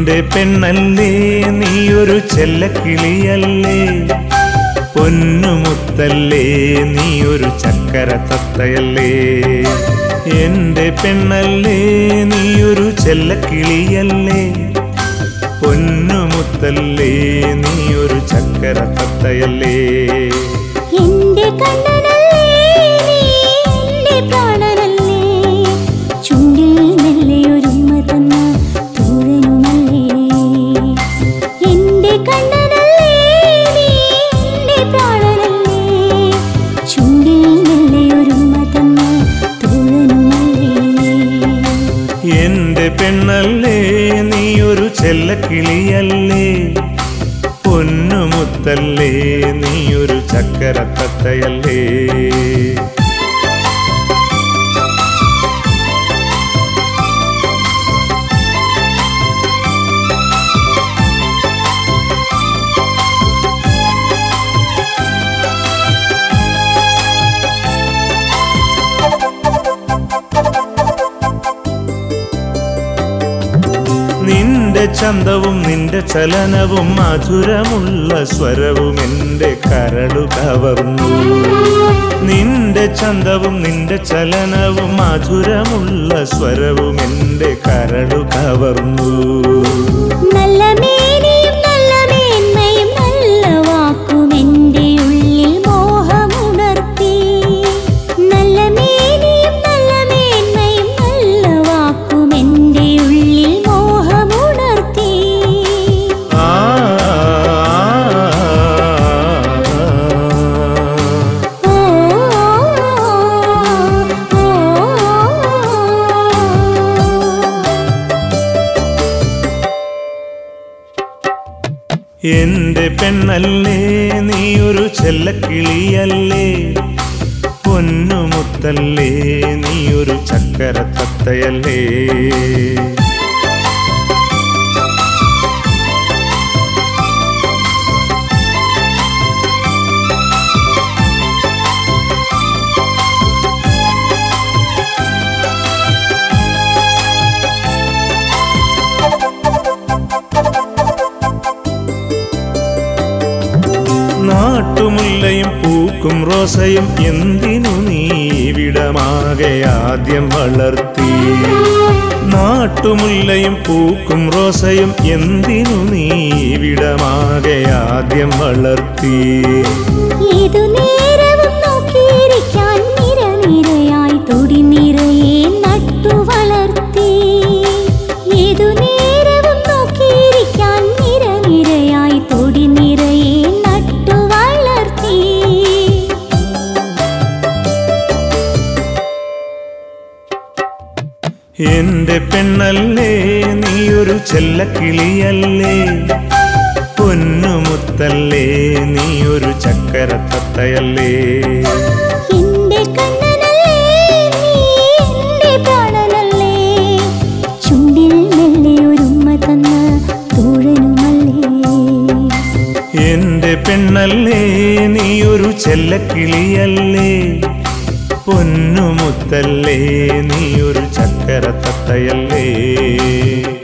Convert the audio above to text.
എന്റെ പെണ്ണല്ലേ നീയൊരു ചെല്ലക്കിളിയല്ലേ പൊന്നുമുത്തല്ലേ നീയൊരു ചക്കര തത്തയല്ലേ എന്റെ പെണ്ണല്ലേ നീയൊരു ചെല്ലക്കിളിയല്ലേ പൊന്നുമുത്തല്ലേ നീയൊരു ചക്കര തത്തയല്ലേ എന്റെ കണ്ണനല്ലേ നീ എന്റെ പ്രാണനല്ലേ ചുണ്ടിൽ മെല്ലെ ഒരുമ തന്ന തോഴനുമല്ലേ എന്റെ കണ്ണനല്ലേ നീ എന്റെ പ്രാണനല്ലേ ചുണ്ടിൽ മെല്ലെ ഒരുമ തന്ന തോഴനുമല്ലേ എന്റെ പെണ്ണല്ലേ നീയൊരു ചെല്ലക്കിളിയല്ലേ പൊന്നുമുത്തല്ലേ നീയൊരു ചക്കര തത്തയല്ലേ നിന്റെ ചന്തവും നിന്റെ ചലനവും മധുരമുള്ള സ്വരവും എന്റെ കരളു കവർന്നു നിന്റെ ചന്തവും നിന്റെ ചലനവും മധുരമുള്ള സ്വരവും എന്റെ കരളു കവർന്നു നല്ല മേനിയും നല്ല മേന്മയും നല്ല വാക്കും എൻ്റെ ഉള്ളിൽ മോഹമുണർത്തി നല്ല മേനിയും നല്ല മേന്മയും നല്ല വാക്കും എൻ്റെ ഉള്ളിൽ മോഹമുണർത്തി ആ ഓ എന്റെ പെണ്ണല്ലേ നീയൊരു ചെല്ലക്കിളിയല്ലേ പൊന്നുമുത്തല്ലേ നീയൊരു ചക്കര തത്തയല്ലേ നാട്ടുമുല്ലയും പൂക്കും റോസയും എന്തിനു നീ വിടമാകെ ആദ്യം വളർത്തി നാട്ടുമുല്ലയും പൂക്കും റോസയും എന്തിനു നീ വിടമാകെ ആദ്യം വളർത്തി ഏതു നേരവും നോക്കിയിരിക്കാൻ നിരനിരയായി തൊടി നിറയെ നട്ടു വളർത്തി ഏതു നേരവും നോക്കിയിരിക്കാൻ നിരനിരയായി തൊടി നിറയെ നട്ടു വളർത്തി എന്റെ പെണ്ണല്ലേ നീയൊരു ചെല്ലക്കിളിയല്ലേ പൊന്നുമുത്തല്ലേ നീയൊരു ചക്കര തത്തയല്ലേ എന്റെ കണ്ണനല്ലേ നീ എന്റെ പ്രാണനല്ലേ ചുണ്ടിൽ മെല്ലെ ഒരുമ തന്ന തോഴനുമല്ലേ എന്റെ പെണ്ണല്ലേ നീയൊരു ചെല്ലക്കിളിയല്ലേ പൊന്നുമുത്തല്ലേ നീയൊരു ചക്കര തത്തയല്ലേ